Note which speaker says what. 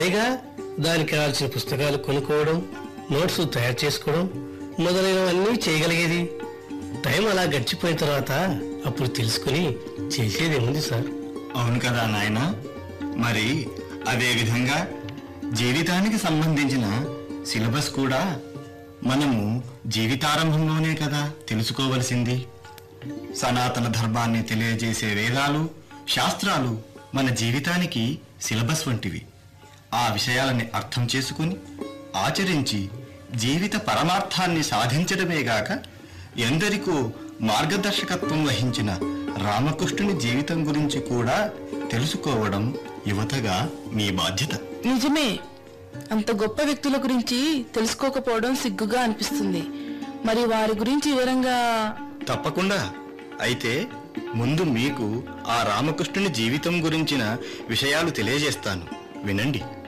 Speaker 1: పైగా దానికి కావాల్సిన పుస్తకాలు కొనుక్కోవడం నోట్స్ తయారు చేసుకోవడం మొదలైనవన్నీ చేయగలిగేది టైం అలా గడిచిపోయిన తర్వాత అప్పుడు తెలుసుకుని చేసేదేముంది సార్
Speaker 2: అవును కదా నాయన మరి అదే విధంగా జీవితానికి సంబంధించిన సిలబస్ కూడా మనము జీవితారంభంలోనే కదా తెలుసుకోవలసింది సనాతన ధర్మాన్ని తెలియజేసే వేదాలు శాస్త్రాలు మన జీవితానికి సిలబస్ వంటివి ఆ విషయాలని అర్థం చేసుకుని ఆచరించి జీవిత పరమార్థాన్ని సాధించడమే గాక ఎందరికో మార్గదర్శకత్వం వహించిన రామకృష్ణుని జీవితం గురించి కూడా తెలుసుకోవడం యువతగా మీ బాధ్యత
Speaker 3: నిజమే అంత గొప్ప వ్యక్తుల గురించి తెలుసుకోకపోవడం సిగ్గుగా అనిపిస్తుంది మరి వారి గురించి వివరంగా
Speaker 2: తప్పకుండా అయితే ముందు మీకు ఆ రామకృష్ణుని జీవితం గురించిన విషయాలు తెలియజేస్తాను వినండి